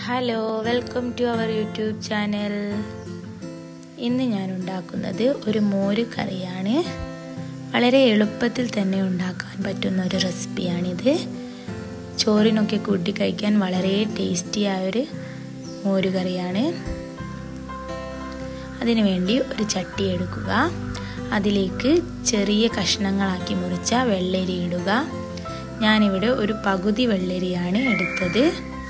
hello welcome to our YouTube channel ഇന്ന് ഞാൻ ഉണ്ടാക്കുന്നത് ഒരു മോര് കറിയാണ് വളരെ എളുപ്പത്തിൽ തന്നെ ഉണ്ടാക്കാൻ പറ്റുന്ന ഒരു റെസിപ്പിയാണിത് ചോറിനൊക്കെ കൂട്ടി കഴിക്കാൻ വളരെ ടേസ്റ്റിയായൊരു മോര് കറിയാണ് അതിനു വേണ്ടി ഒരു ചട്ടി എടുക്കുക അതിലേക്ക് ചെറിയ കഷ്ണങ്ങളാക്കി മുറിച്ച വെള്ളരി ഇടുക ഞാനിവിടെ ഒരു പകുതി വെള്ളരിയാണ് എടുത്തത്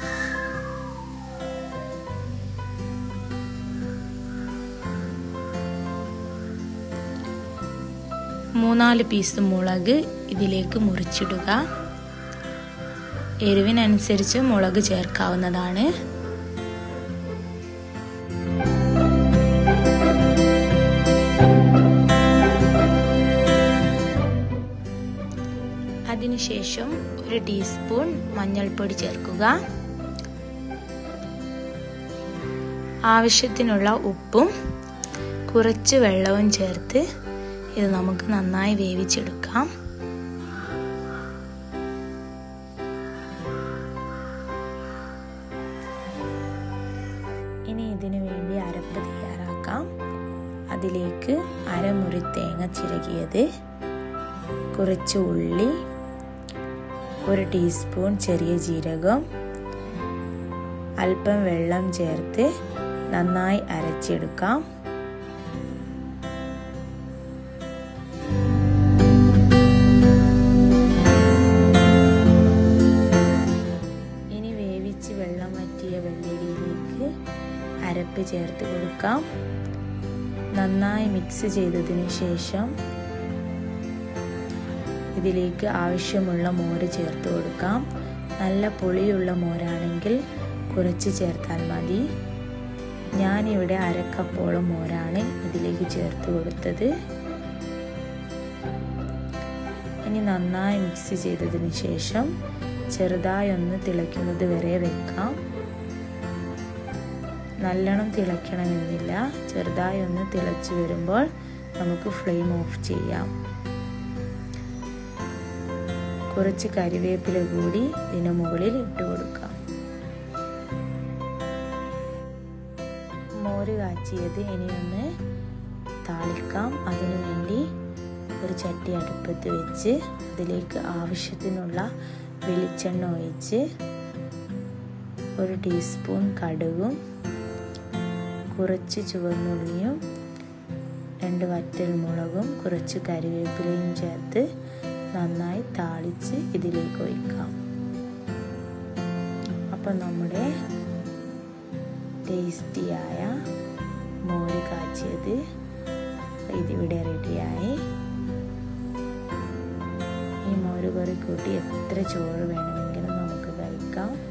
മൂന്നാല് പീസ് മുളക് ഇതിലേക്ക് മുറിച്ചിടുക എരിവിനനുസരിച്ച് മുളക് ചേർക്കാവുന്നതാണ് അതിനുശേഷം ഒരു ടീസ്പൂൺ മഞ്ഞൾപ്പൊടി ചേർക്കുക ആവശ്യത്തിനുള്ള ഉപ്പും കുറച്ച് വെള്ളവും ചേർത്ത് ഇത് നമുക്ക് നന്നായി വേവിച്ചെടുക്കാം ഇനി ഇതിനു വേണ്ടി അരപ്പ് തയ്യാറാക്കാം അതിലേക്ക് അരമുറി തേങ്ങ ചിരകിയത് കുറച്ച് ഉള്ളി ഒരു ടീസ്പൂൺ ചെറിയ ജീരകം അല്പം വെള്ളം ചേർത്ത് നന്നായി അരച്ചെടുക്കാം ഇനി വേവിച്ച് വെള്ളം വറ്റിയ വെള്ളരിയിലേക്ക് അരപ്പ് ചേർത്ത് കൊടുക്കാം നന്നായി മിക്സ് ചെയ്തതിനു ശേഷം ഇതിലേക്ക് ആവശ്യമുള്ള മോര് ചേർത്ത് കൊടുക്കാം നല്ല പുളിയുള്ള മോരാണെങ്കിൽ കുറച്ച് ചേർത്താൽ മതി ഞാനിവിടെ അരക്കപ്പോളം മോരാണ് ഇതിലേക്ക് ചേർത്ത് കൊടുത്തത് ഇനി നന്നായി മിക്സ് ചെയ്തതിന് ശേഷം ചെറുതായി ഒന്ന് തിളയ്ക്കുന്നത് വരെ വെക്കാം നല്ലോണം തിളയ്ക്കണമെന്നില്ല ചെറുതായി ഒന്ന് തിളച്ച് വരുമ്പോൾ നമുക്ക് ഫ്ലെയിം ഓഫ് ചെയ്യാം കുറച്ച് കരിവേപ്പില കൂടി ഇതിന് മുകളിൽ ഇട്ട് കൊടുക്കാം മോര് കാച്ചിയത് ഇനിയൊന്ന് താളിക്കാം അതിനു വേണ്ടി ഒരു ചട്ടി അടുപ്പത്ത് വെച്ച് അതിലേക്ക് ആവശ്യത്തിനുള്ള വെളിച്ചെണ്ണ ഒഴിച്ച് ഒരു ടീസ്പൂൺ കടുകും കുറച്ച് ചുവന്നുള്ളിയും രണ്ട് വറ്റൽ മുളകും കുറച്ച് കരിവേപ്പിലയും ചേർത്ത് നന്നായി താളിച്ച് ഇതിലേക്ക് ഒഴിക്കാം അപ്പം നമ്മുടെ ടേസ്റ്റിയായ മോര് കാച്ചിയത് ഇതിവിടെ റെഡിയായി ഈ മോര് കറി കൂട്ടി എത്ര ചോറ് വേണമെങ്കിലും നമുക്ക് കഴിക്കാം